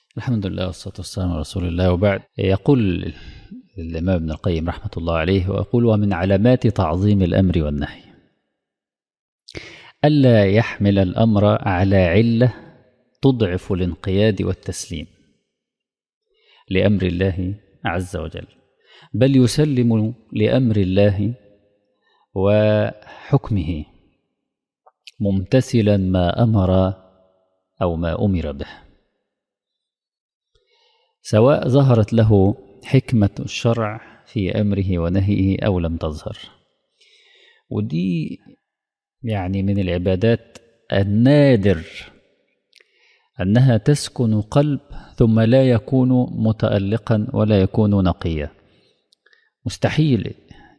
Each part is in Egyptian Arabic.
الحمد لله والصلاة والسلام على رسول الله وبعد يقول الإمام ابن القيم رحمة الله عليه ويقول ومن علامات تعظيم الأمر والنهي ألا يحمل الأمر على علة تضعف الانقياد والتسليم لأمر الله عز وجل بل يسلم لأمر الله وحكمه ممتثلا ما أمر أو ما أمر به سواء ظهرت له حكمة الشرع في أمره ونهيه أو لم تظهر ودي يعني من العبادات النادر أنها تسكن قلب ثم لا يكون متألقا ولا يكون نقيا مستحيل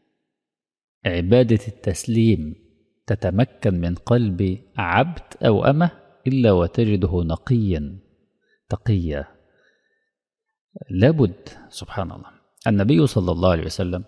عبادة التسليم تتمكن من قلب عبد أو أمة إلا وتجده نقيا تقيا لابد سبحان الله النبي صلى الله عليه وسلم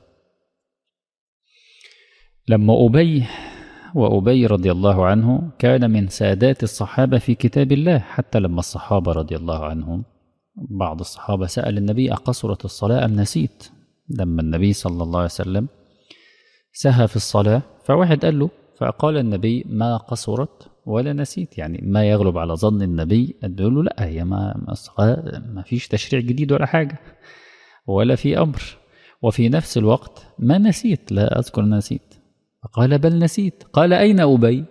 لما أبي وأبي رضي الله عنه كان من سادات الصحابة في كتاب الله حتى لما الصحابة رضي الله عنهم بعض الصحابة سأل النبي أقصرت الصلاة أم نسيت لما النبي صلى الله عليه وسلم سهى في الصلاة فواحد قال له فقال النبي ما قصرت ولا نسيت يعني ما يغلب على ظن النبي يقول له لا هي ما ما فيش تشريع جديد ولا حاجة ولا في أمر وفي نفس الوقت ما نسيت لا أذكر نسيت فقال بل نسيت قال أين أبي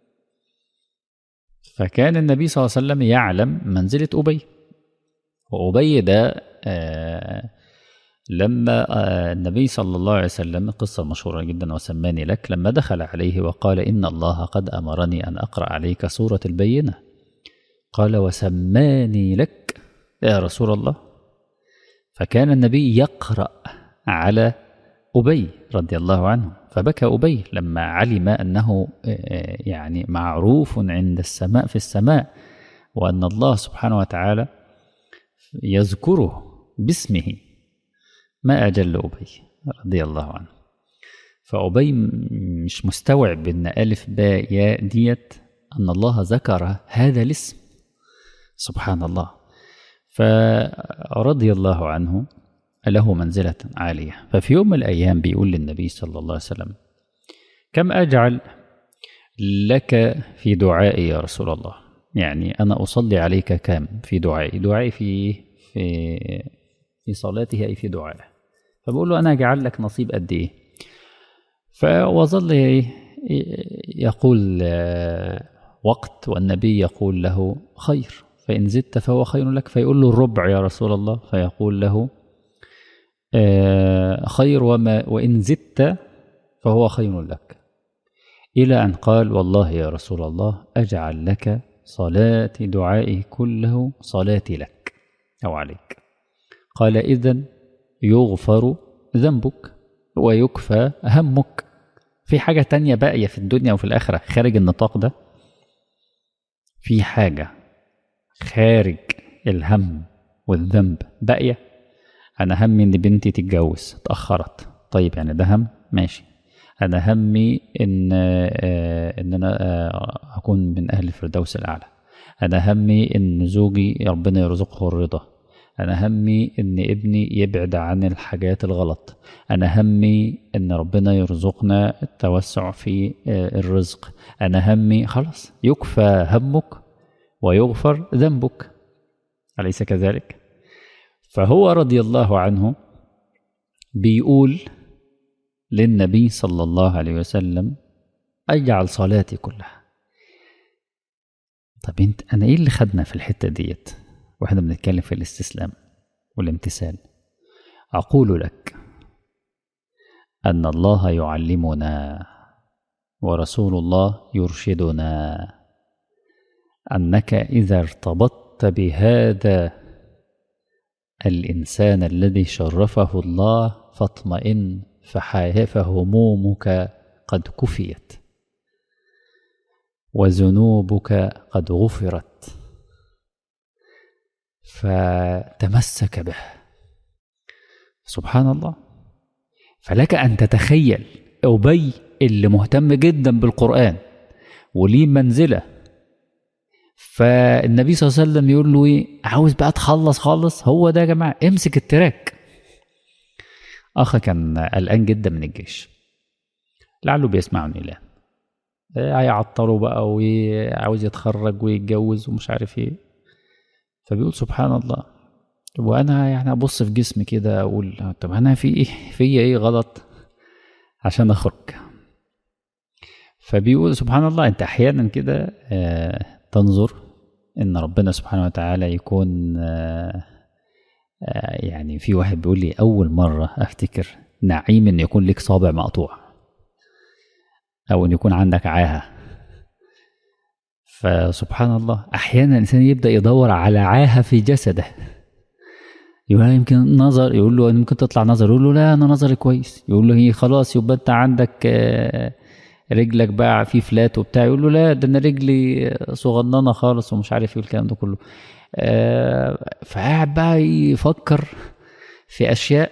فكان النبي صلى الله عليه وسلم يعلم منزلة أبي وأبي ده آه لما آه النبي صلى الله عليه وسلم قصة مشهورة جدا وسماني لك لما دخل عليه وقال إن الله قد أمرني أن أقرأ عليك سورة البينة قال وسماني لك يا رسول الله فكان النبي يقرأ على أبي رضي الله عنه فبكى أبي لما علم أنه يعني معروف عند السماء في السماء وأن الله سبحانه وتعالى يذكره باسمه ما أجل أبي رضي الله عنه فأبي مش مستوعب أن ألف باء ياء ديت أن الله ذكر هذا الاسم سبحان الله فرضي الله عنه له منزلة عالية ففي يوم من الأيام بيقول للنبي صلى الله عليه وسلم كم أجعل لك في دعائي يا رسول الله يعني أنا أصلي عليك كم في دعائي دعائي في في في صلاته أي في دعائه فبقول له أنا أجعل لك نصيب قد إيه فوظل يقول وقت والنبي يقول له خير فإن زدت فهو خير لك فيقول له الربع يا رسول الله فيقول له خير وما وإن زدت فهو خير لك إلى أن قال والله يا رسول الله أجعل لك صلاة دعائي كله صلاتي لك أو عليك قال إذن يغفر ذنبك ويكفى همك في حاجة تانية باقية في الدنيا وفي الآخرة خارج النطاق ده في حاجة خارج الهم والذنب باقية أنا همي إن بنتي تتجوز اتأخرت طيب يعني ده هم ماشي أنا همي إن إن أنا أكون من أهل الفردوس الأعلى أنا همي إن زوجي ربنا يرزقه الرضا أنا همي إن ابني يبعد عن الحاجات الغلط أنا همي إن ربنا يرزقنا التوسع في الرزق أنا همي خلاص يكفى همك ويغفر ذنبك أليس كذلك؟ فهو رضي الله عنه بيقول للنبي صلى الله عليه وسلم اجعل صلاتي كلها طب انت انا ايه اللي خدنا في الحته ديت واحنا بنتكلم في الاستسلام والامتثال اقول لك ان الله يعلمنا ورسول الله يرشدنا انك اذا ارتبطت بهذا الإنسان الذي شرفه الله فاطمئن فهمومك قد كفيت وذنوبك قد غفرت فتمسك به سبحان الله فلك أن تتخيل أبي اللي مهتم جدا بالقرآن وليه منزلة فالنبي صلى الله عليه وسلم يقول له ايه عاوز بقى تخلص خالص هو ده يا جماعه امسك التراك اخ كان قلقان جدا من الجيش لعله بيسمعني الان هيعطلوا بقى وعاوز يتخرج ويتجوز ومش عارف ايه فبيقول سبحان الله وانا يعني ابص في جسمي كده اقول طب انا في ايه فيا ايه غلط عشان اخرج فبيقول سبحان الله انت احيانا كده آه تنظر ان ربنا سبحانه وتعالى يكون آه آه يعني في واحد بيقول لي اول مره افتكر نعيم ان يكون لك صابع مقطوع او ان يكون عندك عاهه فسبحان الله احيانا الانسان يبدا يدور على عاهه في جسده يقول يمكن نظر يقول له ممكن تطلع نظر يقول له لا انا نظري كويس يقول له هي خلاص يبقى انت عندك رجلك بقى في فلات وبتاع يقول له لا ده انا رجلي صغننه خالص ومش عارف ايه الكلام ده كله فقاعد بقى يفكر في اشياء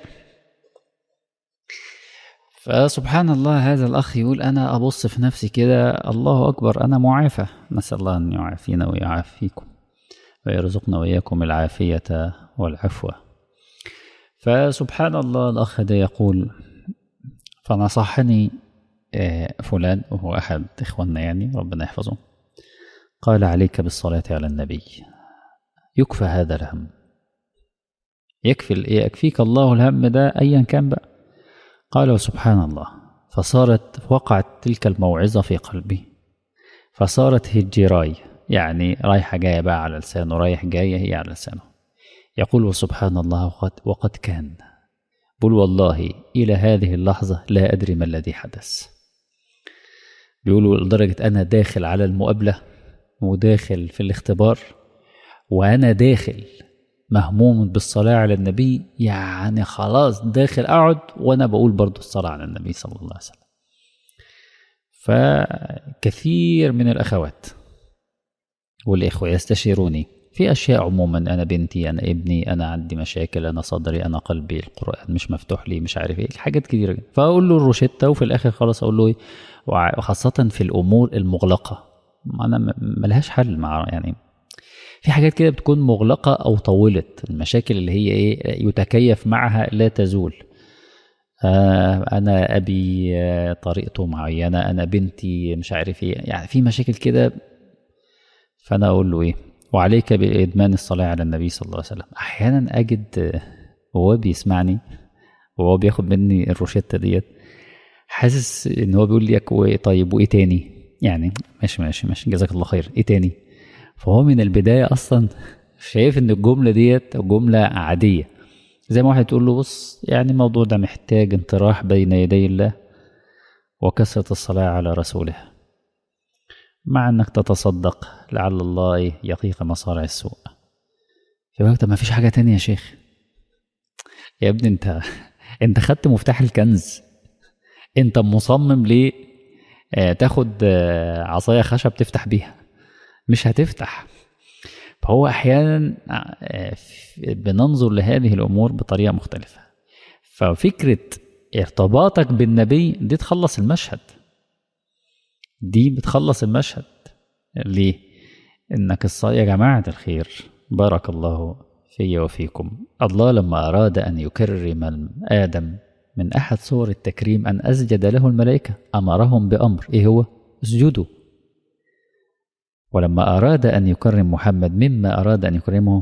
فسبحان الله هذا الأخ يقول أنا أبص في نفسي كده الله أكبر أنا معافى نسأل الله أن يعافينا ويعافيكم ويرزقنا وإياكم العافية والعفو فسبحان الله الأخ ده يقول فنصحني فلان وهو أحد إخواننا يعني ربنا يحفظه قال عليك بالصلاة على النبي يكفى هذا الهم يكفي يكفيك الله الهم ده أيا كان بقى قال وسبحان الله فصارت وقعت تلك الموعظة في قلبي فصارت هجراي يعني رايحة جاية بقى على لسانه رايح جاية هي على لسانه يقول وسبحان الله وقد, وقد كان بل والله إلى هذه اللحظة لا أدري ما الذي حدث بيقولوا لدرجة أنا داخل على المقابلة وداخل في الاختبار وأنا داخل مهموم بالصلاة على النبي يعني خلاص داخل أقعد وأنا بقول برضو الصلاة على النبي صلى الله عليه وسلم فكثير من الأخوات والإخوة يستشيروني في أشياء عموما أنا بنتي أنا ابني أنا عندي مشاكل أنا صدري أنا قلبي القرآن مش مفتوح لي مش عارف إيه حاجات كتيرة فأقول له الروشتة وفي الآخر خلاص أقول له إيه وخاصة في الأمور المغلقة أنا ملهاش حل مع يعني في حاجات كده بتكون مغلقة أو طولت المشاكل اللي هي إيه يتكيف معها لا تزول آه أنا أبي آه طريقته معينة أنا بنتي مش عارف إيه يعني في مشاكل كده فأنا أقول له إيه وعليك بإدمان الصلاة على النبي صلى الله عليه وسلم أحيانا أجد وهو بيسمعني وهو بياخد مني الروشتة ديت حاسس إن هو بيقول لي طيب وإيه تاني يعني ماشي ماشي ماشي جزاك الله خير إيه تاني فهو من البداية أصلا شايف إن الجملة ديت جملة عادية زي ما واحد تقول له بص يعني الموضوع ده محتاج انطراح بين يدي الله وكثرة الصلاة على رسوله مع انك تتصدق لعل الله يقيك مصارع السوء يقول طب ما فيش حاجة تانية يا شيخ يا ابني انت انت خدت مفتاح الكنز انت مصمم ليه اه تاخد اه عصاية خشب تفتح بيها مش هتفتح فهو احيانا اه بننظر لهذه الامور بطريقة مختلفة ففكرة ارتباطك بالنبي دي تخلص المشهد دي بتخلص المشهد ليه انك الصلاة يا جماعة الخير بارك الله في وفيكم الله لما أراد أن يكرم آدم من أحد صور التكريم أن أسجد له الملائكة أمرهم بأمر إيه هو اسجدوا ولما أراد أن يكرم محمد مما أراد أن يكرمه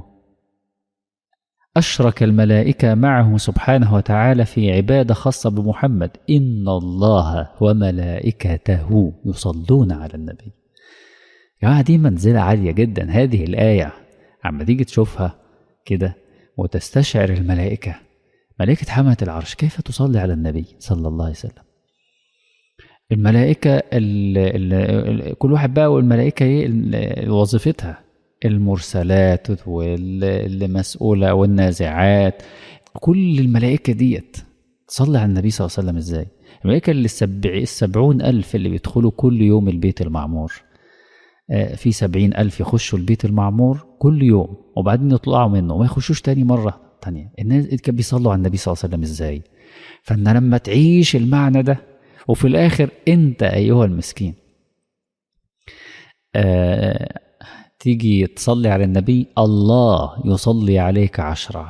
أشرك الملائكة معه سبحانه وتعالى في عبادة خاصة بمحمد إن الله وملائكته يصلون على النبي يا جماعة دي منزلة عالية جدا هذه الآية عما تيجي تشوفها كده وتستشعر الملائكة ملائكة حملة العرش كيف تصلي على النبي صلى الله عليه وسلم الملائكة ال ال كل واحد بقى والملائكة ايه وظيفتها المرسلات واللي مسؤولة والنازعات كل الملائكة ديت تصلي على النبي صلى الله عليه وسلم ازاي الملائكة اللي السبع السبعون ألف اللي بيدخلوا كل يوم البيت المعمور في سبعين ألف يخشوا البيت المعمور كل يوم وبعدين يطلعوا منه وما يخشوش تاني مرة تانية الناس كانوا بيصلوا على النبي صلى الله عليه وسلم ازاي فان لما تعيش المعنى ده وفي الآخر أنت أيها المسكين آه تيجي تصلي على النبي الله يصلي عليك عشرة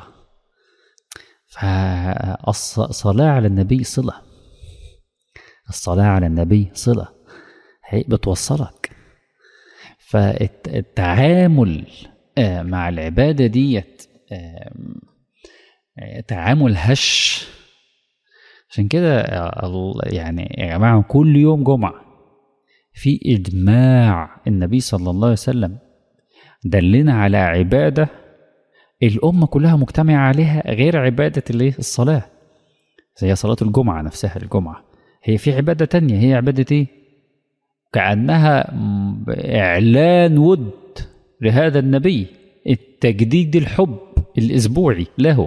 فالصلاة على النبي صلة الصلاة على النبي صلة هي بتوصلك فالتعامل مع العبادة ديت تعامل هش عشان كده يعني يا جماعة كل يوم جمعة في إجماع النبي صلى الله عليه وسلم دلنا على عبادة الأمة كلها مجتمعة عليها غير عبادة اللي الصلاة زي صلاة الجمعة نفسها الجمعة هي في عبادة تانية هي عبادة إيه؟ كأنها إعلان ود لهذا النبي التجديد الحب الأسبوعي له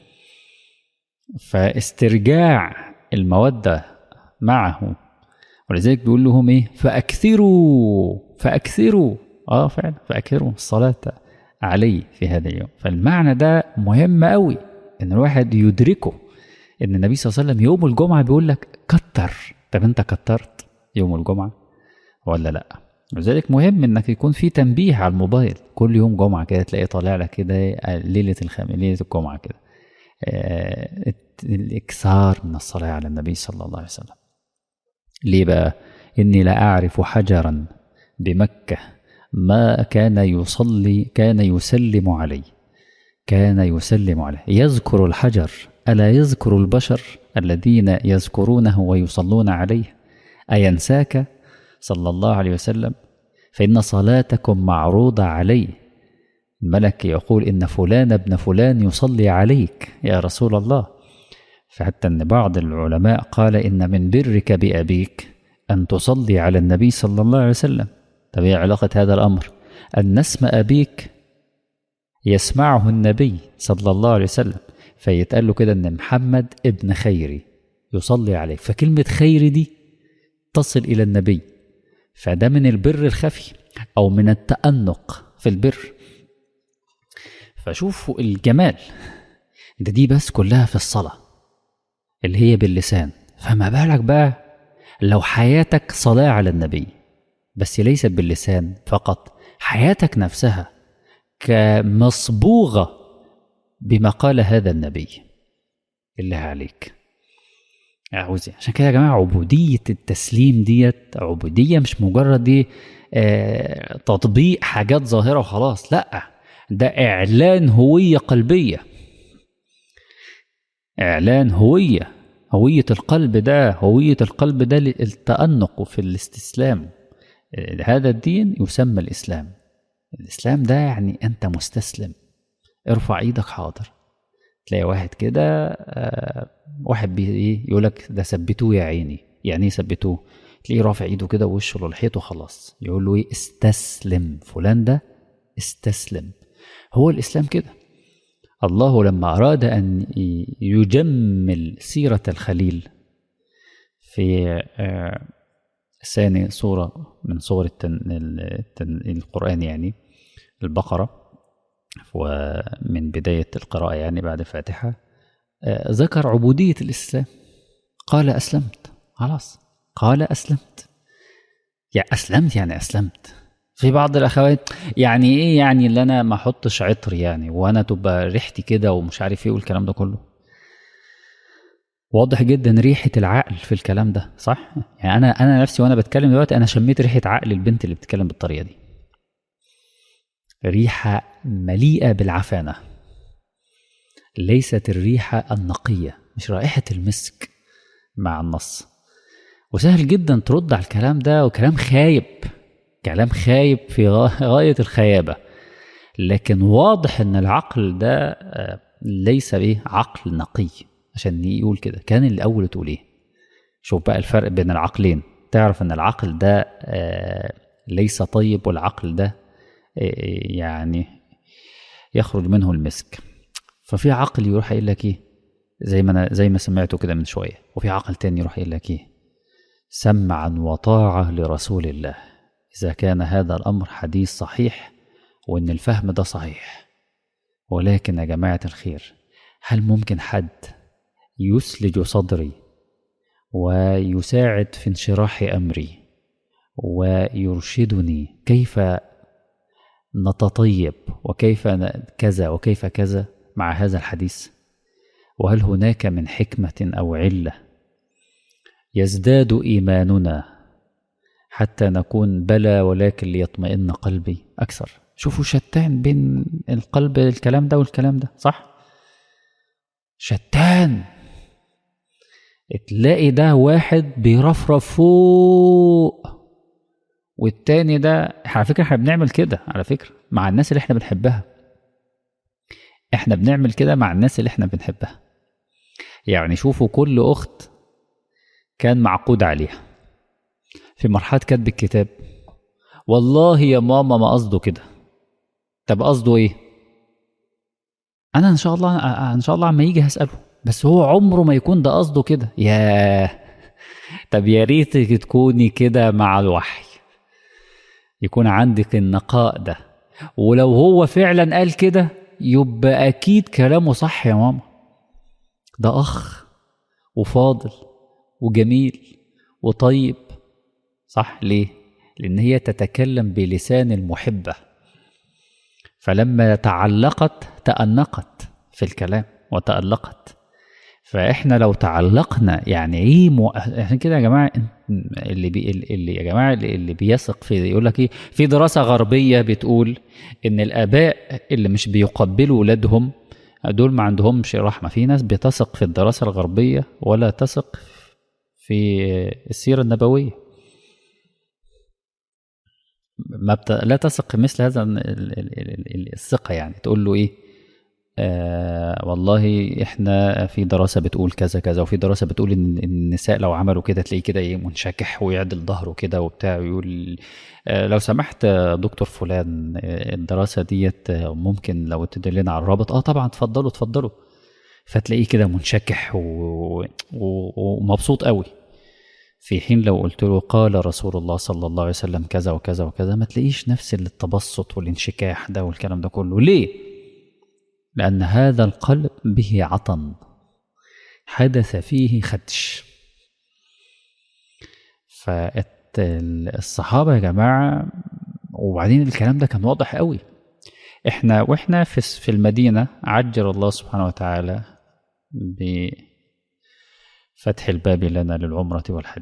فاسترجاع المودة معه ولذلك بيقول لهم ايه فأكثروا فأكثروا اه فعلا فأكثروا الصلاة عليه في هذا اليوم فالمعنى ده مهم قوي ان الواحد يدركه ان النبي صلى الله عليه وسلم يوم الجمعة بيقول لك كتر طب انت كترت يوم الجمعة ولا لا لذلك مهم انك يكون في تنبيه على الموبايل كل يوم جمعة كده تلاقي طالع لك كده ليلة الخميس ليلة الجمعة كده آه الإكثار من الصلاة على النبي صلى الله عليه وسلم ليه بقى إني لا أعرف حجرا بمكة ما كان يصلي كان يسلم عليه كان يسلم عليه يذكر الحجر ألا يذكر البشر الذين يذكرونه ويصلون عليه أينساك صلى الله عليه وسلم فإن صلاتكم معروضة عليه الملك يقول إن فلان ابن فلان يصلي عليك يا رسول الله فحتى أن بعض العلماء قال إن من برك بأبيك أن تصلي على النبي صلى الله عليه وسلم طب ايه علاقة هذا الأمر أن اسم أبيك يسمعه النبي صلى الله عليه وسلم فيتقال له كده أن محمد ابن خيري يصلي عليك فكلمة خيري دي تصل إلى النبي فده من البر الخفي أو من التأنق في البر فشوفوا الجمال ده دي بس كلها في الصلاة اللي هي باللسان فما بالك بقى لو حياتك صلاة على النبي بس ليست باللسان فقط حياتك نفسها كمصبوغة بما قال هذا النبي بالله عليك أعوذ عشان كده يا جماعة عبودية التسليم ديت عبودية مش مجرد دي آه تطبيق حاجات ظاهرة وخلاص لأ ده إعلان هوية قلبية إعلان هوية هوية القلب ده هوية القلب ده التأنق في الاستسلام هذا الدين يسمى الإسلام الإسلام ده يعني أنت مستسلم ارفع إيدك حاضر تلاقي واحد كده آه واحد بي يقول لك ده ثبتوه يا عيني يعني ايه ثبتوه تلاقيه رافع ايده كده ووشه للحيط وخلاص يقول له ايه استسلم فلان ده استسلم هو الاسلام كده الله لما اراد ان يجمل سيره الخليل في آه ثاني سوره من صور التن التن القران يعني البقره ومن بداية القراءة يعني بعد الفاتحة ذكر عبودية الإسلام قال أسلمت خلاص قال أسلمت يعني أسلمت يعني أسلمت في بعض الأخوات يعني إيه يعني اللي أنا ما أحطش عطر يعني وأنا تبقى ريحتي كده ومش عارف إيه والكلام ده كله واضح جدا ريحة العقل في الكلام ده صح؟ يعني أنا أنا نفسي وأنا بتكلم دلوقتي أنا شميت ريحة عقل البنت اللي بتتكلم بالطريقة دي ريحة مليئة بالعفانة ليست الريحة النقية مش رائحة المسك مع النص وسهل جدا ترد على الكلام ده وكلام خايب كلام خايب في غاية الخيابة لكن واضح ان العقل ده ليس ايه عقل نقي عشان يقول كده كان الاول تقول ايه شوف بقى الفرق بين العقلين تعرف ان العقل ده ليس طيب والعقل ده يعني يخرج منه المسك ففي عقل يروح يقول لك ايه زي ما انا زي ما سمعته كده من شويه وفي عقل تاني يروح يقول لك ايه سمعا وطاعه لرسول الله اذا كان هذا الامر حديث صحيح وان الفهم ده صحيح ولكن يا جماعه الخير هل ممكن حد يثلج صدري ويساعد في انشراح امري ويرشدني كيف نتطيب وكيف ن- كذا وكيف كذا مع هذا الحديث وهل هناك من حكمة أو علة يزداد إيماننا حتى نكون بلى ولكن ليطمئن قلبي أكثر شوفوا شتان بين القلب الكلام ده والكلام ده صح شتان تلاقي ده واحد بيرفرف فوق والتاني ده على فكرة احنا بنعمل كده على فكرة مع الناس اللي احنا بنحبها احنا بنعمل كده مع الناس اللي احنا بنحبها يعني شوفوا كل اخت كان معقود عليها في مرحلة كتب الكتاب والله يا ماما ما قصده كده طب قصده ايه انا ان شاء الله ان شاء الله عما يجي هساله بس هو عمره ما يكون ده قصده كده ياه طب يا ريتك تكوني كده مع الوحي يكون عندك النقاء ده ولو هو فعلا قال كده يبقى اكيد كلامه صح يا ماما ده اخ وفاضل وجميل وطيب صح ليه لان هي تتكلم بلسان المحبه فلما تعلقت تأنقت في الكلام وتألقت فاحنا لو تعلقنا يعني ايه مو... عشان كده يا جماعه اللي بي... اللي يا جماعه اللي بيثق في يقول لك ايه في دراسه غربيه بتقول ان الاباء اللي مش بيقبلوا ولادهم دول ما عندهمش رحمه في ناس بتثق في الدراسه الغربيه ولا تثق في السيره النبويه ما بت... لا تثق مثل هذا ال- ال- ال- ال- الثقه يعني تقول له ايه آه والله احنا في دراسه بتقول كذا كذا وفي دراسه بتقول ان إن النساء لو عملوا كده تلاقيه كده ايه منشكح ويعدل ظهره كده وبتاع ويقول آه لو سمحت آه، دكتور فلان آه، الدراسه ديت آه، ممكن لو تدلنا على الرابط اه طبعا اتفضلوا اتفضلوا فتلاقيه كده منشكح و- و- ومبسوط قوي في حين لو قلت له قال رسول الله صلى الله عليه وسلم كذا وكذا وكذا ما تلاقيش نفس التبسط والانشكاح ده والكلام ده كله ليه؟ لأن هذا القلب به عطن حدث فيه خدش فالصحابة يا جماعة وبعدين الكلام ده كان واضح قوي احنا واحنا في في المدينة عجل الله سبحانه وتعالى بفتح الباب لنا للعمرة والحج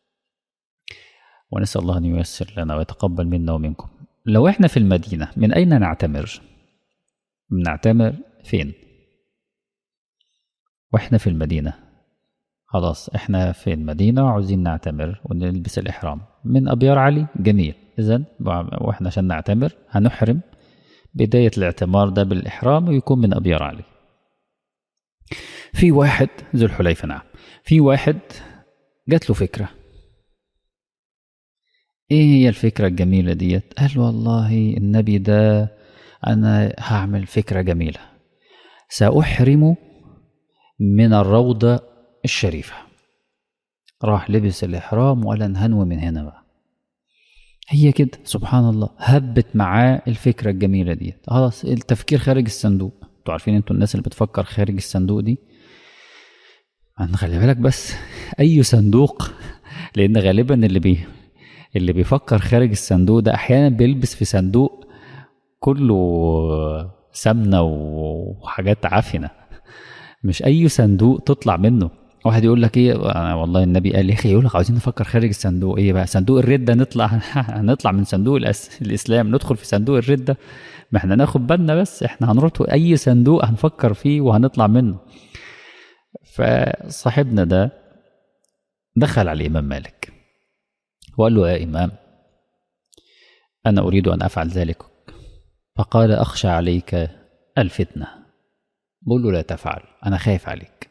ونسأل الله أن ييسر لنا ويتقبل منا ومنكم لو احنا في المدينة من أين نعتمر؟ بنعتمر فين واحنا في المدينة خلاص احنا في المدينة وعاوزين نعتمر ونلبس الإحرام من أبيار علي جميل إذا واحنا عشان نعتمر هنحرم بداية الاعتمار ده بالإحرام ويكون من أبيار علي في واحد ذو الحليفة نعم في واحد جات له فكرة ايه هي الفكرة الجميلة ديت قال والله النبي ده أنا هعمل فكرة جميلة سأحرم من الروضة الشريفة راح لبس الإحرام ولا نهنوي من هنا بقى هي كده سبحان الله هبت معاه الفكرة الجميلة دي خلاص التفكير خارج الصندوق انتوا عارفين انتوا الناس اللي بتفكر خارج الصندوق دي خلي بالك بس اي صندوق لان غالبا اللي بي اللي بيفكر خارج الصندوق ده احيانا بيلبس في صندوق كله سمنه وحاجات عفنه مش اي صندوق تطلع منه واحد يقول لك ايه أنا والله النبي قال يا اخي يقول لك عاوزين نفكر خارج الصندوق ايه بقى صندوق الرده نطلع هنطلع من صندوق الأس... الاسلام ندخل في صندوق الرده ما احنا ناخد بالنا بس احنا هنروح اي صندوق هنفكر فيه وهنطلع منه فصاحبنا ده دخل على الامام مالك وقال له يا امام انا اريد ان افعل ذلك فقال اخشى عليك الفتنه بقول له لا تفعل انا خايف عليك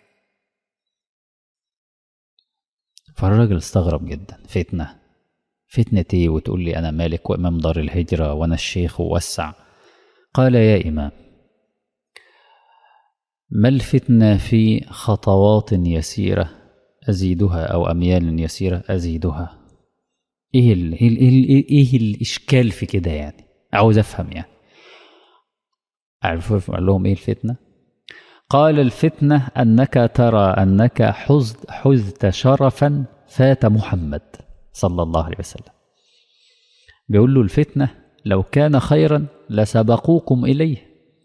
فالراجل استغرب جدا فتنة فتنة ايه وتقول لي أنا مالك وإمام دار الهجرة وأنا الشيخ ووسع قال يا إمام ما الفتنة في خطوات يسيرة أزيدها أو أميال يسيرة أزيدها إيه, ال إيه, ال إيه, ال إيه الإشكال في كده يعني عاوز أفهم يعني عرفوا قال لهم إيه الفتنة قال الفتنة أنك ترى أنك حزت, حزت شرفا فات محمد صلى الله عليه وسلم بيقول له الفتنة لو كان خيرا لسبقوكم إليه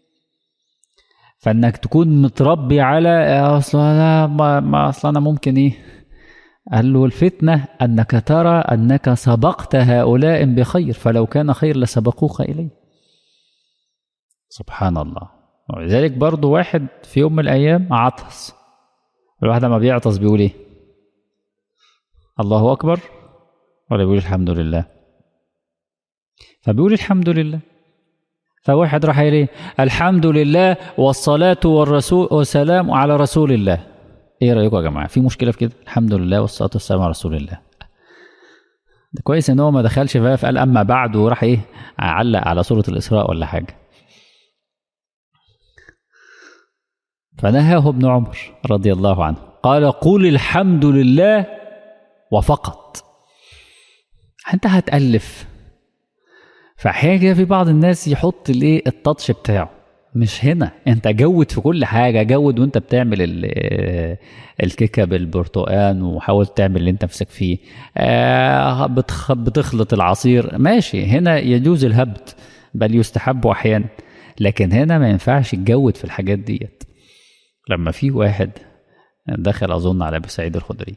فانك تكون متربي على اصل انا ما, ما اصل انا ممكن ايه قال له الفتنه انك ترى انك سبقت هؤلاء بخير فلو كان خير لسبقوك اليه سبحان الله ولذلك برضو واحد في يوم من الايام عطس الواحد لما بيعطس بيقول ايه الله اكبر ولا بيقول الحمد لله فبيقول الحمد لله فواحد راح يقول الحمد لله والصلاة والرسول والسلام على رسول الله ايه رأيكم يا جماعة في مشكلة في كده الحمد لله والصلاة والسلام على رسول الله ده كويس ان هو ما دخلش بقى فقال اما بعد وراح ايه علق على سورة الاسراء ولا حاجة فنهاه ابن عمر رضي الله عنه قال قول الحمد لله وفقط انت هتألف فاحيانا كده في بعض الناس يحط الايه التاتش بتاعه مش هنا انت جود في كل حاجه جود وانت بتعمل الكيكه بالبرتقال وحاول تعمل اللي انت نفسك فيه آه بتخلط العصير ماشي هنا يجوز الهبد بل يستحب احيانا لكن هنا ما ينفعش تجود في الحاجات ديت لما في واحد دخل اظن على ابي سعيد الخدري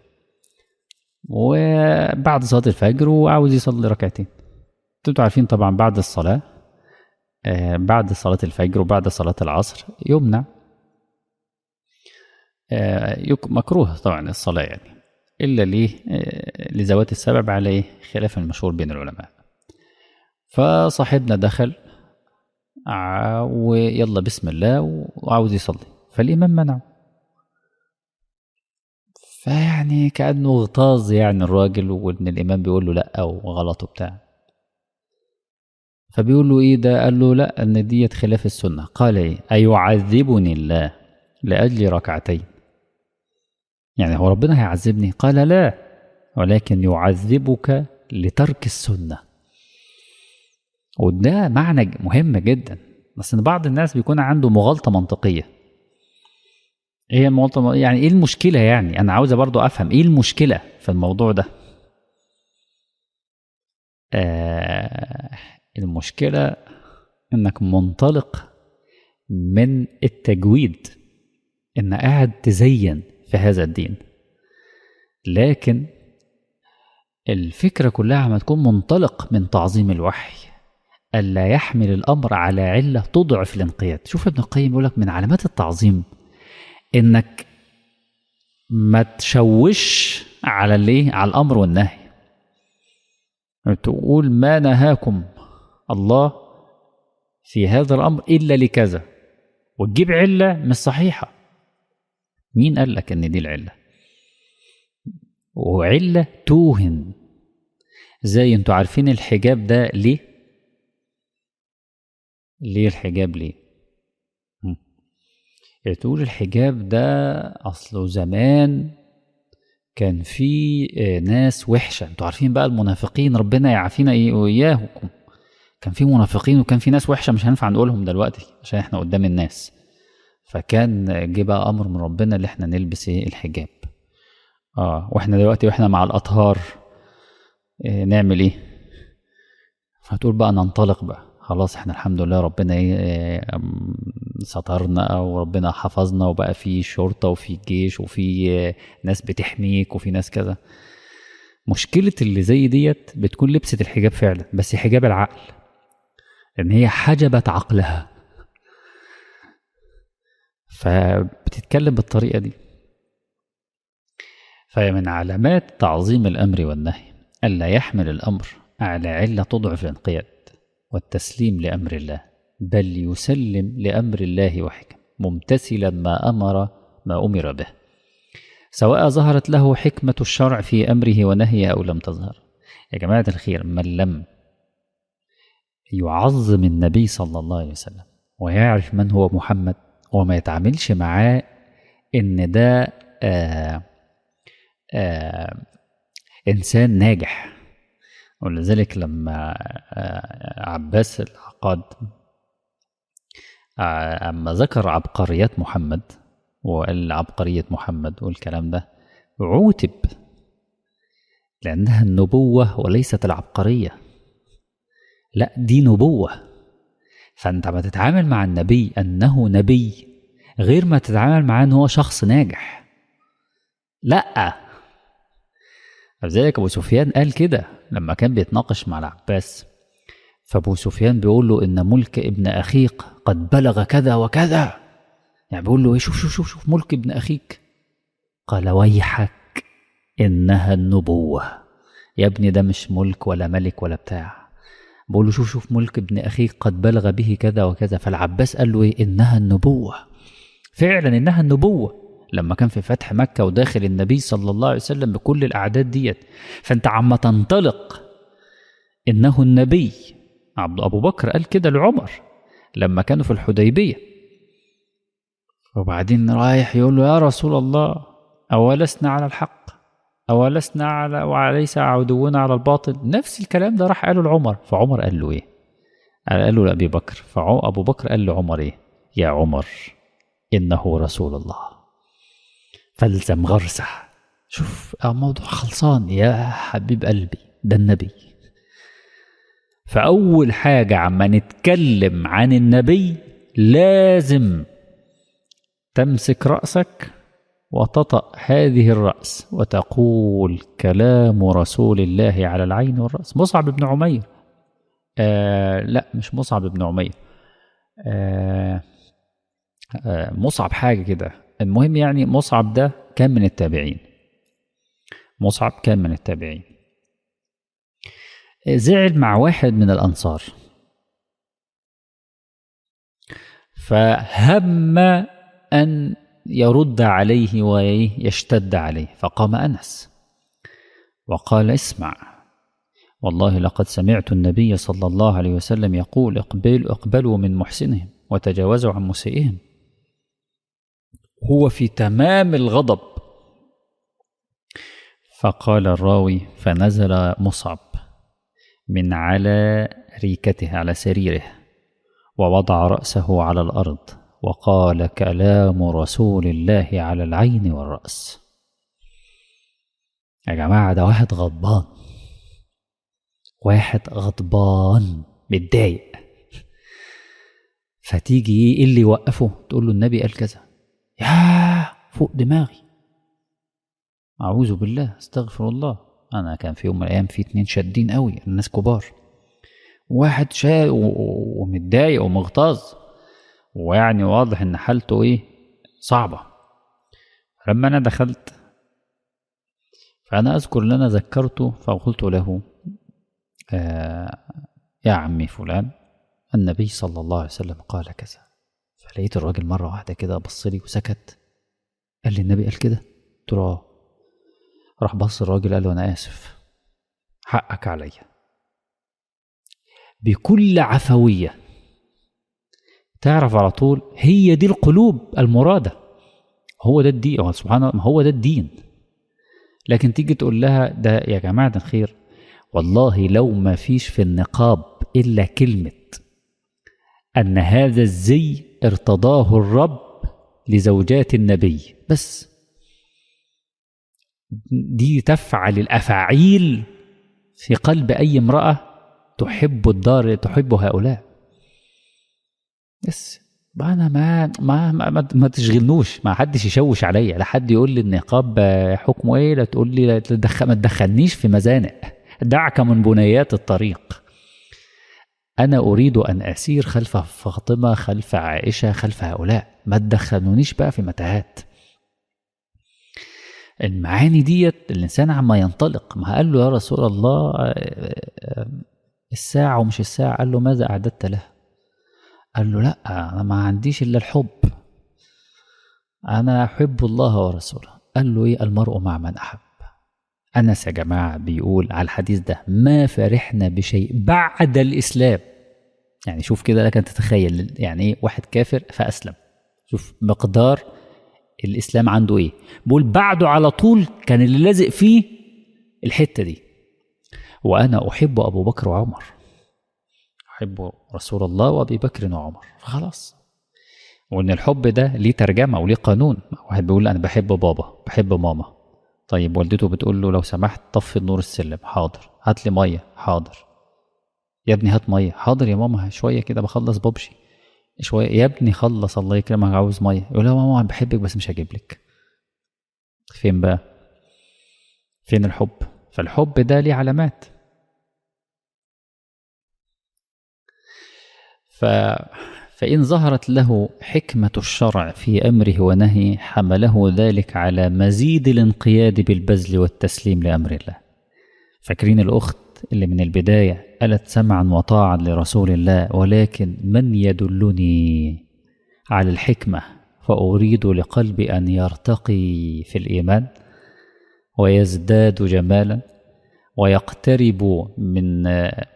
وبعد صلاه الفجر وعاوز يصلي ركعتين انتوا عارفين طبعا بعد الصلاة آه بعد صلاة الفجر وبعد صلاة العصر يمنع آه مكروه طبعا الصلاة يعني إلا ليه آه لذوات السبب عليه خلاف المشهور بين العلماء فصاحبنا دخل ويلا بسم الله وعاوز يصلي فالإمام منعه فيعني كأنه اغتاظ يعني الراجل وإن الإمام بيقول له لأ وغلط وبتاع فبيقول له ايه ده قال له لا ان ديت خلاف السنه قال ايه ايعذبني الله لاجل ركعتين يعني هو ربنا هيعذبني قال لا ولكن يعذبك لترك السنه وده معنى مهم جدا بس ان بعض الناس بيكون عنده مغالطه منطقيه ايه هي المغالطه يعني ايه المشكله يعني انا عاوز برضو افهم ايه المشكله في الموضوع ده آه المشكلة إنك منطلق من التجويد إن قاعد تزين في هذا الدين لكن الفكرة كلها ما تكون منطلق من تعظيم الوحي ألا يحمل الأمر على علة تضعف الانقياد شوف ابن القيم يقول لك من علامات التعظيم إنك ما تشوش على الايه على الامر والنهي تقول ما نهاكم الله في هذا الامر الا لكذا وتجيب عله مش صحيحه مين قال لك ان دي العله وعله توهن زي انتوا عارفين الحجاب ده ليه ليه الحجاب ليه تقول الحجاب ده اصله زمان كان في ناس وحشه انتوا عارفين بقى المنافقين ربنا يعافينا واياكم كان في منافقين وكان في ناس وحشه مش هينفع نقولهم دلوقتي عشان احنا قدام الناس فكان جه بقى امر من ربنا اللي احنا نلبس ايه الحجاب اه واحنا دلوقتي واحنا مع الاطهار إيه نعمل ايه فتقول بقى ننطلق بقى خلاص احنا الحمد لله ربنا ايه سترنا وربنا حفظنا وبقى في شرطة وفي جيش وفي ناس بتحميك وفي ناس كذا مشكلة اللي زي ديت بتكون لبست الحجاب فعلا بس حجاب العقل لأن هي حجبت عقلها فبتتكلم بالطريقة دي فهي من علامات تعظيم الأمر والنهي ألا يحمل الأمر على علة تضعف الانقياد والتسليم لأمر الله بل يسلم لأمر الله وحكم ممتثلا ما أمر ما أمر به سواء ظهرت له حكمة الشرع في أمره ونهيه أو لم تظهر يا جماعة الخير من لم يعظم النبي صلى الله عليه وسلم ويعرف من هو محمد وما يتعاملش معاه إن ده آآ آآ إنسان ناجح ولذلك لما عباس العقاد أما ذكر عبقريات محمد وقال عبقرية محمد والكلام ده عوتب لأنها النبوة وليست العبقرية لا دي نبوة فأنت ما تتعامل مع النبي أنه نبي غير ما تتعامل معاه أن هو شخص ناجح لا لذلك أبو سفيان قال كده لما كان بيتناقش مع العباس فأبو سفيان بيقول له إن ملك ابن أخيك قد بلغ كذا وكذا يعني بيقول له إيه شوف شوف شوف شوف ملك ابن أخيك قال ويحك إنها النبوة يا ابني ده مش ملك ولا ملك ولا بتاع بقول له شوف شوف ملك ابن أخيك قد بلغ به كذا وكذا فالعباس قال له إيه إنها النبوة فعلا إنها النبوة لما كان في فتح مكة وداخل النبي صلى الله عليه وسلم بكل الأعداد ديت فأنت عم تنطلق إنه النبي عبد أبو بكر قال كده لعمر لما كانوا في الحديبية وبعدين رايح يقول له يا رسول الله أولسنا على الحق أولسنا على وليس عدونا على الباطل نفس الكلام ده راح قاله لعمر فعمر قال له إيه قال له لأبي بكر فأبو بكر قال لعمر إيه يا عمر إنه رسول الله فالزم غرسه شوف الموضوع خلصان يا حبيب قلبي ده النبي فأول حاجة عما نتكلم عن النبي لازم تمسك رأسك وتطأ هذه الرأس وتقول كلام رسول الله على العين والرأس مصعب بن عمير آه لا مش مصعب بن عمير آه آه مصعب حاجة كده المهم يعني مصعب ده كان من التابعين مصعب كان من التابعين زعل مع واحد من الأنصار فهم أن يرد عليه ويشتد عليه فقام أنس وقال اسمع والله لقد سمعت النبي صلى الله عليه وسلم يقول اقبل اقبلوا من محسنهم وتجاوزوا عن مسيئهم هو في تمام الغضب فقال الراوي فنزل مصعب من على ريكته على سريره ووضع رأسه على الأرض وقال كلام رسول الله على العين والرأس يا جماعة ده واحد غضبان واحد غضبان متضايق فتيجي ايه اللي يوقفه تقول له النبي قال كذا يا فوق دماغي أعوذ بالله استغفر الله أنا كان في يوم من الأيام في اتنين شادين قوي الناس كبار واحد شا ومتضايق ومغتاظ ويعني واضح إن حالته إيه صعبة لما أنا دخلت فأنا أذكر إن أنا ذكرته فقلت له آه يا عمي فلان النبي صلى الله عليه وسلم قال كذا فلقيت الراجل مرة واحدة كده بص لي وسكت قال لي النبي قال كده قلت له اه راح بص الراجل قال له أنا آسف حقك عليا بكل عفوية تعرف على طول هي دي القلوب المرادة هو ده الدين سبحان الله هو ده الدين لكن تيجي تقول لها ده يا جماعة الخير والله لو ما فيش في النقاب إلا كلمة أن هذا الزي ارتضاه الرب لزوجات النبي بس دي تفعل الافاعيل في قلب اي امراه تحب الدار تحب هؤلاء بس انا ما ما ما, ما تشغلنوش ما حدش يشوش عليا لا حد يقول لي النقاب حكمه ايه لا تقول لي لا تدخل ما تدخلنيش في مزانق دعك من بنيات الطريق انا اريد ان اسير خلف فاطمه خلف عائشه خلف هؤلاء ما تدخلونيش بقى في متاهات المعاني ديت الانسان عما ينطلق ما قال له يا رسول الله الساعه ومش الساعه قال له ماذا اعددت له قال له لا انا ما عنديش الا الحب انا احب الله ورسوله قال له ايه المرء مع من احب انس يا جماعه بيقول على الحديث ده ما فرحنا بشيء بعد الاسلام يعني شوف كده لك ان تتخيل يعني ايه واحد كافر فاسلم شوف مقدار الاسلام عنده ايه بقول بعده على طول كان اللي لازق فيه الحته دي وانا احب ابو بكر وعمر احب رسول الله وابي بكر وعمر فخلاص وان الحب ده ليه ترجمه وليه قانون واحد بيقول انا بحب بابا بحب ماما طيب والدته بتقول له لو سمحت طفي النور السلم حاضر هات لي ميه حاضر يا ابني هات ميه حاضر يا ماما شويه كده بخلص ببجي شويه يا ابني خلص الله يكرمك عاوز ميه يقول لها ماما انا بحبك بس مش هجيب لك فين بقى فين الحب فالحب ده ليه علامات ف فإن ظهرت له حكمة الشرع في أمره ونهيه حمله ذلك على مزيد الانقياد بالبذل والتسليم لأمر الله فاكرين الأخت اللي من البداية قالت سمعا وطاعا لرسول الله ولكن من يدلني على الحكمة فأريد لقلبي أن يرتقي في الإيمان ويزداد جمالا ويقترب من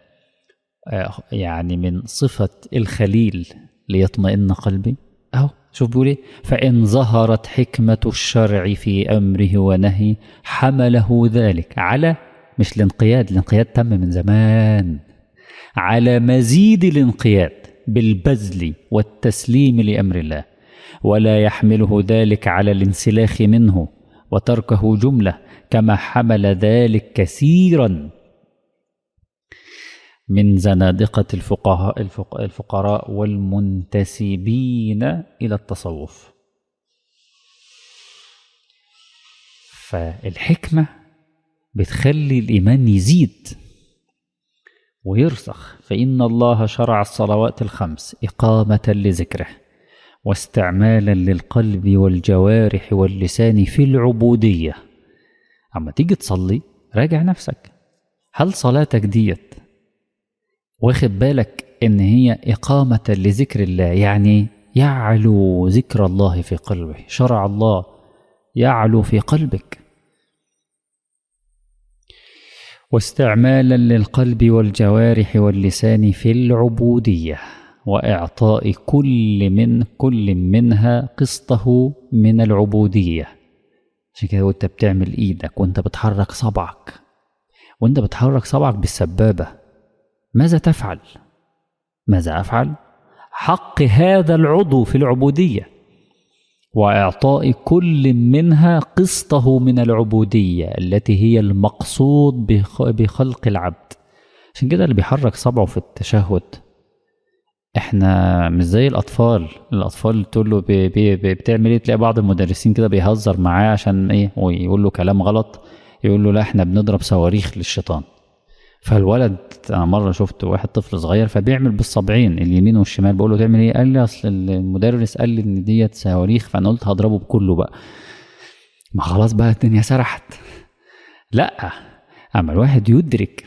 يعني من صفة الخليل ليطمئن قلبي أهو شوف بيقول ايه فإن ظهرت حكمة الشرع في أمره ونهي حمله ذلك على مش الانقياد الانقياد تم من زمان على مزيد الانقياد بالبذل والتسليم لأمر الله ولا يحمله ذلك على الانسلاخ منه وتركه جملة كما حمل ذلك كثيرا من زنادقة الفقهاء الفقراء والمنتسبين إلى التصوف فالحكمة بتخلي الإيمان يزيد ويرسخ فإن الله شرع الصلوات الخمس إقامة لذكره واستعمالا للقلب والجوارح واللسان في العبودية أما تيجي تصلي راجع نفسك هل صلاتك ديت واخد بالك ان هي اقامه لذكر الله يعني يعلو ذكر الله في قلبه شرع الله يعلو في قلبك واستعمالا للقلب والجوارح واللسان في العبوديه واعطاء كل من كل منها قسطه من العبوديه عشان كده وانت بتعمل ايدك وانت بتحرك صبعك وانت بتحرك صبعك بالسبابه ماذا تفعل ماذا افعل حق هذا العضو في العبوديه واعطاء كل منها قسطه من العبوديه التي هي المقصود بخلق العبد عشان كده اللي بيحرك صبعه في التشهد احنا مش زي الاطفال الاطفال تقول له بي بي بي بتعمل ايه تلاقي بعض المدرسين كده بيهزر معاه عشان ايه ويقول له كلام غلط يقول له لا احنا بنضرب صواريخ للشيطان فالولد انا مره شفت واحد طفل صغير فبيعمل بالصبعين اليمين والشمال بقول له تعمل ايه قال لي اصل المدرس قال لي ان ديت صواريخ فانا قلت هضربه بكله بقى ما خلاص بقى الدنيا سرحت لا اما الواحد يدرك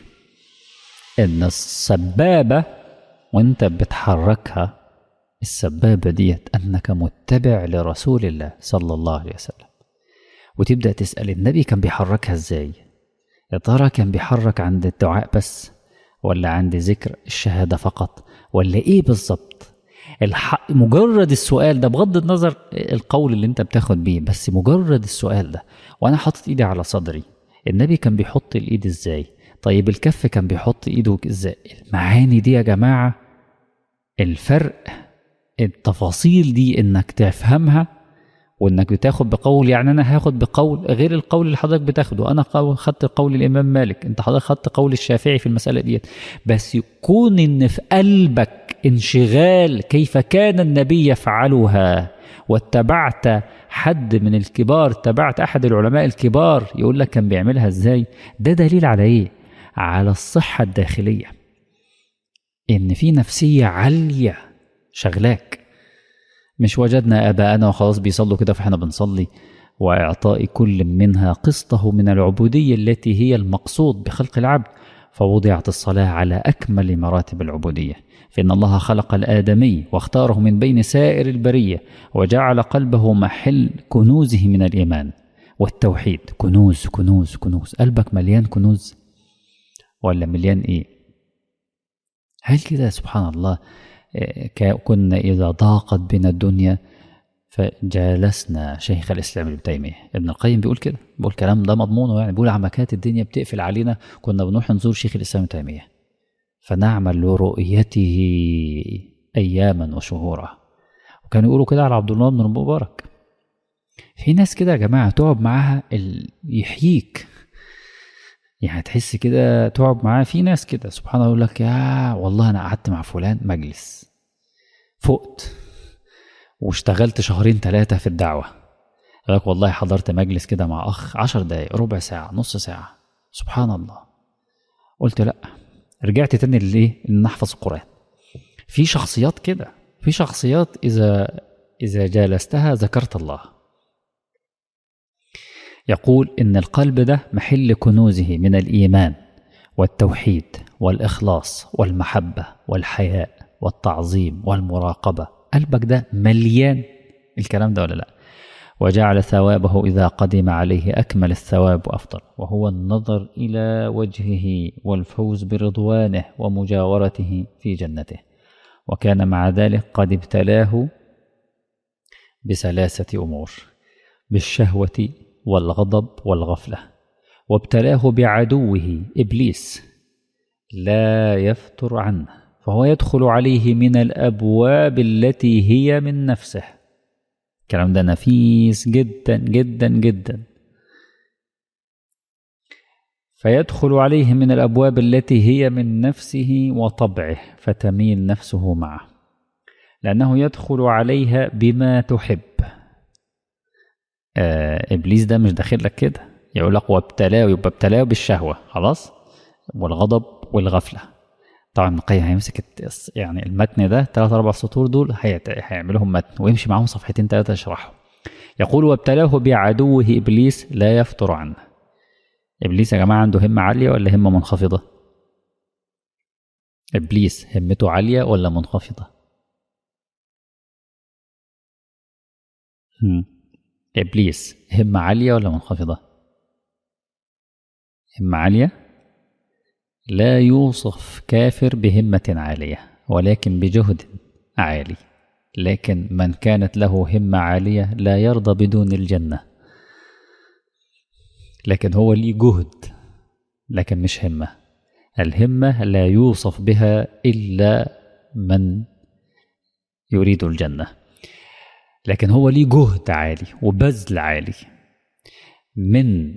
ان السبابه وانت بتحركها السبابه ديت انك متبع لرسول الله صلى الله عليه وسلم وتبدا تسال النبي كان بيحركها ازاي يا ترى كان بيحرك عند الدعاء بس ولا عند ذكر الشهادة فقط ولا ايه بالظبط الحق مجرد السؤال ده بغض النظر القول اللي انت بتاخد بيه بس مجرد السؤال ده وانا حاطط ايدي على صدري النبي كان بيحط الايد ازاي طيب الكف كان بيحط ايده ازاي المعاني دي يا جماعة الفرق التفاصيل دي انك تفهمها وانك بتاخد بقول يعني انا هاخد بقول غير القول اللي حضرتك بتاخده انا خدت قول الامام مالك انت حضرتك خدت قول الشافعي في المساله ديت بس يكون ان في قلبك انشغال كيف كان النبي يفعلها واتبعت حد من الكبار تبعت احد العلماء الكبار يقول لك كان بيعملها ازاي ده دليل على ايه على الصحه الداخليه ان في نفسيه عاليه شغلاك مش وجدنا آباءنا وخلاص بيصلوا كده فاحنا بنصلي وإعطاء كل منها قسطه من العبودية التي هي المقصود بخلق العبد فوضعت الصلاة على أكمل مراتب العبودية فإن الله خلق الآدمي واختاره من بين سائر البرية وجعل قلبه محل كنوزه من الإيمان والتوحيد كنوز كنوز كنوز قلبك مليان كنوز ولا مليان إيه هل كده سبحان الله كنا إذا ضاقت بنا الدنيا فجالسنا شيخ الإسلام ابن تيمية ابن القيم بيقول كده بيقول كلام ده مضمونه يعني بيقول عما كانت الدنيا بتقفل علينا كنا بنروح نزور شيخ الإسلام ابن تيمية فنعمل لرؤيته أياما وشهورا وكانوا يقولوا كده على عبد الله بن المبارك في ناس كده يا جماعة تقعد معاها يحييك يعني تحس كده تقعد معاه في ناس كده سبحان الله يقول لك يا والله انا قعدت مع فلان مجلس فقت واشتغلت شهرين ثلاثة في الدعوة يقول لك والله حضرت مجلس كده مع أخ عشر دقايق ربع ساعة نص ساعة سبحان الله قلت لأ رجعت تاني للإيه؟ إن نحفظ القرآن في شخصيات كده في شخصيات إذا إذا جالستها ذكرت الله يقول إن القلب ده محل كنوزه من الإيمان والتوحيد والإخلاص والمحبة والحياء والتعظيم والمراقبة قلبك ده مليان الكلام ده ولا لا وجعل ثوابه إذا قدم عليه أكمل الثواب وأفضل وهو النظر إلى وجهه والفوز برضوانه ومجاورته في جنته وكان مع ذلك قد ابتلاه بثلاثة أمور بالشهوة والغضب والغفلة وابتلاه بعدوه إبليس لا يفتر عنه فهو يدخل عليه من الأبواب التي هي من نفسه الكلام ده نفيس جدا جدا جدا فيدخل عليه من الأبواب التي هي من نفسه وطبعه فتميل نفسه معه لأنه يدخل عليها بما تحب آه إبليس ده مش داخل لك كده يقول لك وابتلاه يبقى ابتلاه بالشهوة خلاص والغضب والغفلة طبعا ابن القيم هيمسك يعني المتن ده ثلاث أربع سطور دول هيعملهم متن ويمشي معاهم صفحتين ثلاثة يشرحهم يقول وابتلاه بعدوه إبليس لا يفتر عنه إبليس يا جماعة عنده همة عالية ولا همة منخفضة؟ إبليس همته عالية ولا منخفضة؟ هم. إبليس همة عالية ولا منخفضة؟ همة عالية لا يوصف كافر بهمة عالية ولكن بجهد عالي لكن من كانت له همة عالية لا يرضى بدون الجنة لكن هو ليه جهد لكن مش همة الهمة لا يوصف بها إلا من يريد الجنة لكن هو ليه جهد عالي وبذل عالي من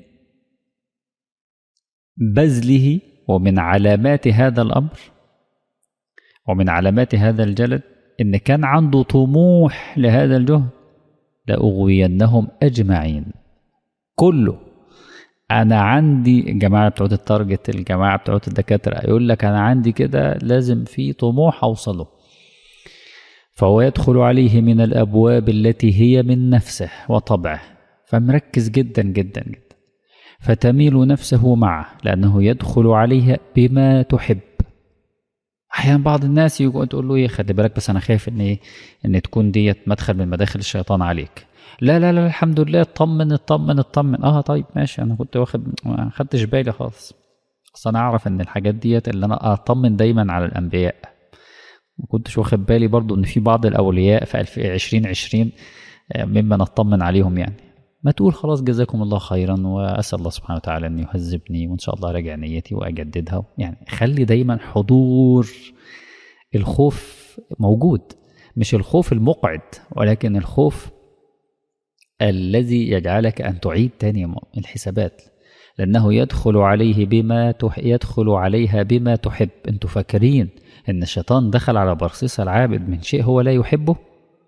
بذله ومن علامات هذا الأمر ومن علامات هذا الجلد إن كان عنده طموح لهذا الجهد لأغوينهم أجمعين كله أنا عندي الجماعة بتوع التارجت الجماعة بتوع الدكاترة يقول لك أنا عندي كده لازم في طموح أوصله فهو يدخل عليه من الأبواب التي هي من نفسه وطبعه فمركز جدا جدا جدا فتميل نفسه معه لأنه يدخل عليها بما تحب أحيانا بعض الناس يقول تقول له إيه خلي بالك بس أنا خايف إن إيه إن تكون ديت مدخل من مداخل الشيطان عليك لا لا لا الحمد لله اطمن اطمن اطمن اه طيب ماشي انا كنت واخد ما خدتش بالي خالص بس انا اعرف ان الحاجات ديت اللي انا اطمن دايما على الانبياء ما كنتش واخد بالي برضو ان في بعض الاولياء في 2020 ممن اطمن عليهم يعني ما تقول خلاص جزاكم الله خيرا واسال الله سبحانه وتعالى ان يهذبني وان شاء الله راجع نيتي واجددها يعني خلي دايما حضور الخوف موجود مش الخوف المقعد ولكن الخوف الذي يجعلك ان تعيد تاني الحسابات لانه يدخل عليه بما تح... يدخل عليها بما تحب انتوا فاكرين ان الشيطان دخل على برصيص العابد من شيء هو لا يحبه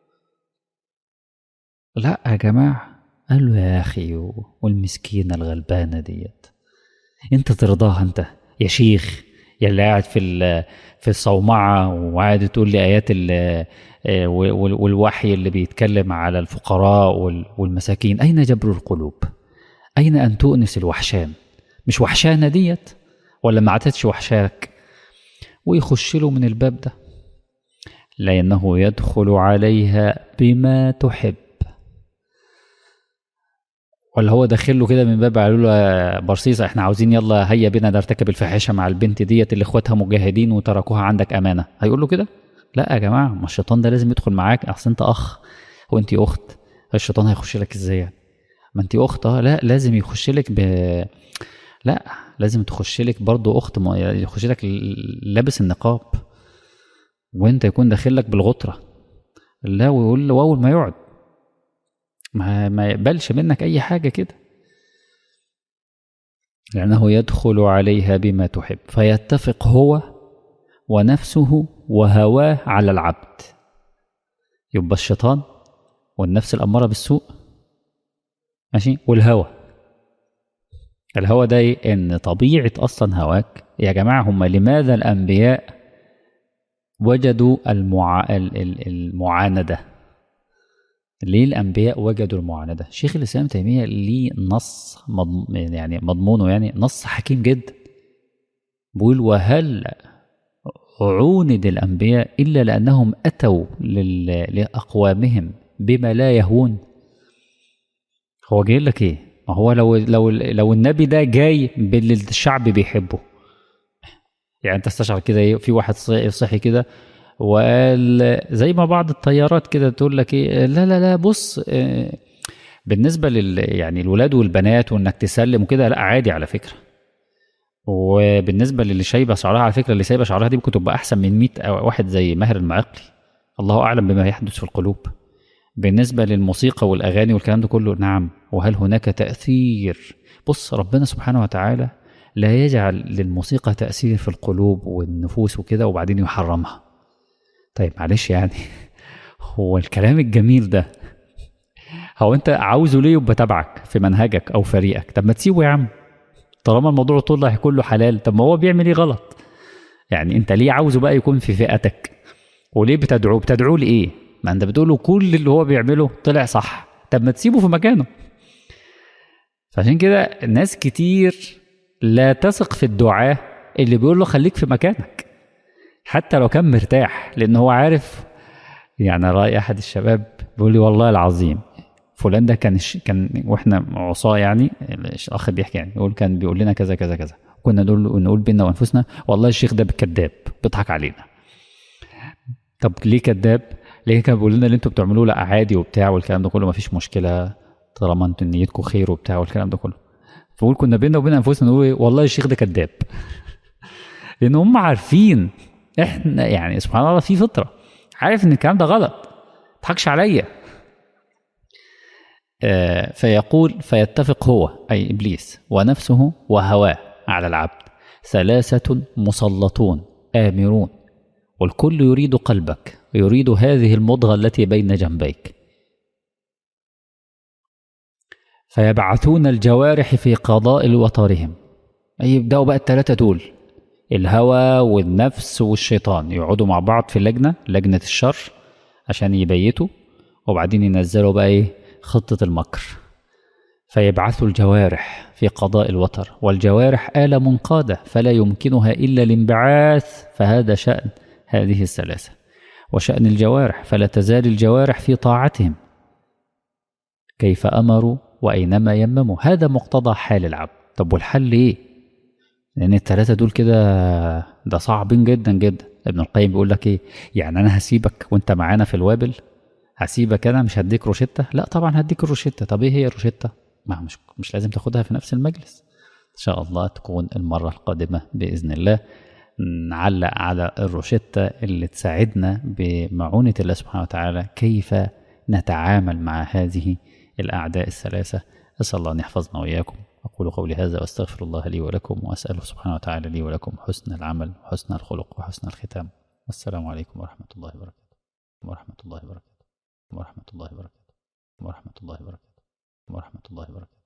لا يا جماعه قال له يا أخي والمسكينة الغلبانة ديت أنت ترضاها أنت يا شيخ يا اللي قاعد في في الصومعة وقاعد تقول لي آيات والوحي اللي بيتكلم على الفقراء والمساكين أين جبر القلوب أين أن تؤنس الوحشان مش وحشانة ديت ولا ما عادتش وحشاك ويخش له من الباب ده لأنه يدخل عليها بما تحب ولا هو داخل له كده من باب قالوا له يا برصيصه احنا عاوزين يلا هيا بينا نرتكب الفاحشه مع البنت ديت اللي اخواتها مجاهدين وتركوها عندك امانه هيقول له كده لا يا جماعه ما الشيطان ده لازم يدخل معاك اصل انت اخ وانت اخت الشيطان هيخش لك ازاي ما انت اخت اه لا لازم يخش لك ب لا لازم تخش لك برضه اخت ما يخش لك لابس النقاب وانت يكون داخل لك بالغطره لا ويقول له اول ما يقعد ما ما يقبلش منك اي حاجه كده لأنه يدخل عليها بما تحب فيتفق هو ونفسه وهواه على العبد يبقى الشيطان والنفس الأمارة بالسوء ماشي والهوى الهوى ده إيه؟ ان طبيعة اصلا هواك يا جماعة هم لماذا الانبياء وجدوا المع... المعاندة ليه الانبياء وجدوا المعاندة شيخ الاسلام تيمية ليه نص مضم... يعني مضمونه يعني نص حكيم جدا بيقول وهل عوند الانبياء الا لانهم اتوا لل... لاقوامهم بما لا يهون هو جاي لك ايه ما هو لو لو لو النبي ده جاي باللي الشعب بيحبه يعني انت استشعر كده ايه في واحد صحي كده وقال زي ما بعض الطيارات كده تقول لك ايه لا لا لا بص بالنسبه لل يعني الولاد والبنات وانك تسلم وكده لا عادي على فكره وبالنسبه للي شايبه شعرها على فكره اللي سايبه شعرها دي ممكن تبقى احسن من 100 واحد زي ماهر المعقلي الله اعلم بما يحدث في القلوب بالنسبة للموسيقى والأغاني والكلام ده كله نعم وهل هناك تأثير بص ربنا سبحانه وتعالى لا يجعل للموسيقى تأثير في القلوب والنفوس وكده وبعدين يحرمها طيب معلش يعني هو الكلام الجميل ده هو انت عاوزه ليه يبقى تبعك في منهجك او فريقك طب ما تسيبه يا عم طالما الموضوع طلع كله حلال طب ما هو بيعمل ايه غلط يعني انت ليه عاوزه بقى يكون في فئتك وليه بتدعوه بتدعوه لايه ما انت بتقوله كل اللي هو بيعمله طلع صح طب ما تسيبه في مكانه فعشان كده ناس كتير لا تثق في الدعاء اللي بيقول له خليك في مكانك حتى لو كان مرتاح لان هو عارف يعني راي احد الشباب بيقول لي والله العظيم فلان ده كان كان واحنا عصاه يعني الاخ بيحكي يعني يقول كان بيقول لنا كذا كذا كذا كنا نقول نقول بينا وانفسنا والله الشيخ ده كذاب بيضحك علينا طب ليه كذاب؟ ليه كان بيقول لنا اللي انتوا بتعملوه لا عادي وبتاع والكلام ده كله ما فيش مشكله طالما انتوا نيتكم خير وبتاع والكلام ده كله فقول كنا بينا وبين انفسنا نقول والله الشيخ ده كذاب لان هم عارفين احنا يعني سبحان الله في فطره عارف ان الكلام ده غلط ما تضحكش عليا آه فيقول فيتفق هو اي ابليس ونفسه وهواه على العبد ثلاثه مسلطون امرون والكل يريد قلبك ويريد هذه المضغة التي بين جنبيك فيبعثون الجوارح في قضاء وطرهم أي يبدأوا بقى الثلاثة دول الهوى والنفس والشيطان يقعدوا مع بعض في لجنة لجنة الشر عشان يبيتوا وبعدين ينزلوا بقى ايه خطة المكر فيبعثوا الجوارح في قضاء الوتر والجوارح آلة منقادة فلا يمكنها إلا الانبعاث فهذا شأن هذه الثلاثة وشأن الجوارح فلا تزال الجوارح في طاعتهم كيف أمروا وأينما يمموا هذا مقتضى حال العبد طب والحل إيه؟ لأن الثلاثة دول كده ده صعبين جدا جدا ابن القيم بيقول لك إيه؟ يعني أنا هسيبك وأنت معانا في الوابل هسيبك أنا مش هديك روشتة؟ لا طبعا هديك الروشتة طب إيه هي الروشتة؟ ما مش مش لازم تاخدها في نفس المجلس إن شاء الله تكون المرة القادمة بإذن الله نعلق على الروشتة اللي تساعدنا بمعونة الله سبحانه وتعالى كيف نتعامل مع هذه الأعداء الثلاثة أسأل الله أن يحفظنا وإياكم أقول قولي هذا وأستغفر الله لي ولكم وأسأله سبحانه وتعالى لي ولكم حسن العمل وحسن الخلق وحسن الختام والسلام عليكم ورحمة الله وبركاته ورحمة الله وبركاته ورحمة الله وبركاته ورحمة الله وبركاته ورحمة الله وبركاته